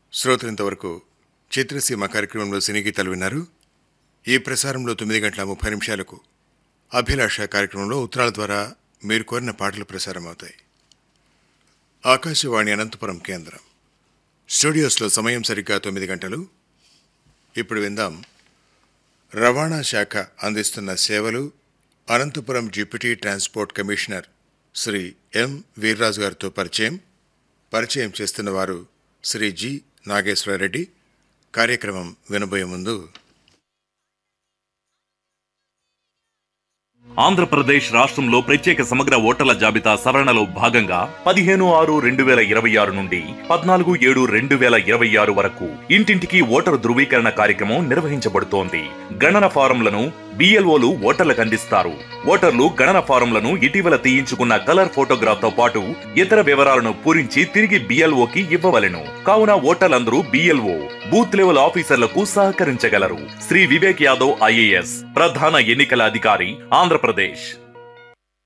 శ్రోతలు ఇంతవరకు చిత్రసీమ కార్యక్రమంలో సినీ గీతాలు విన్నారు ఈ ప్రసారంలో తొమ్మిది గంటల ముప్పై నిమిషాలకు అభిలాష కార్యక్రమంలో ఉత్తరాల ద్వారా మీరు కోరిన పాటలు ప్రసారం అవుతాయి ఆకాశవాణి అనంతపురం కేంద్రం స్టూడియోస్లో సమయం సరిగ్గా తొమ్మిది గంటలు ఇప్పుడు విందాం రవాణా శాఖ అందిస్తున్న సేవలు Anantapur deputy transport commissioner Shri M Veerraju గారితో పరిచయం పరిచయం చేస్తున్న వారు శ్రీ జి నాగేశ్వరరెడ్డి కార్యక్రమం వినబోయే ముందు ఆంధ్రప్రదేశ్ రాష్ట్రంలో ప్రత్యేక సమగ్ర ఓటర్ల జాబితా సవరణలో భాగంగా పదిహేను ఆరు రెండు వేల ఇరవై ఆరు నుండి పద్నాలుగు ఏడు రెండు వేల ఇరవై ఆరు వరకు ఇంటింటికి ఓటరు ధృవీకరణ కార్యక్రమం నిర్వహించబడుతోంది గణన ఫారంలను బిఎల్ఓలు ఓటర్లకు అందిస్తారు ఓటర్లు గణన ఫారంలను ఇటీవల తీయించుకున్న కలర్ ఫోటోగ్రాఫ్ తో పాటు ఇతర వివరాలను పూరించి తిరిగి బిఎల్ఓకి ఇవ్వవలెను కావున ఓటర్లందరూ బిఎల్ఓ బూత్ లెవెల్ ఆఫీసర్లకు సహకరించగలరు శ్రీ వివేక్ యాదవ్ ఐఏఎస్ ప్రధాన ఎన్నికల అధికారి ఆంధ్రప్రదేశ్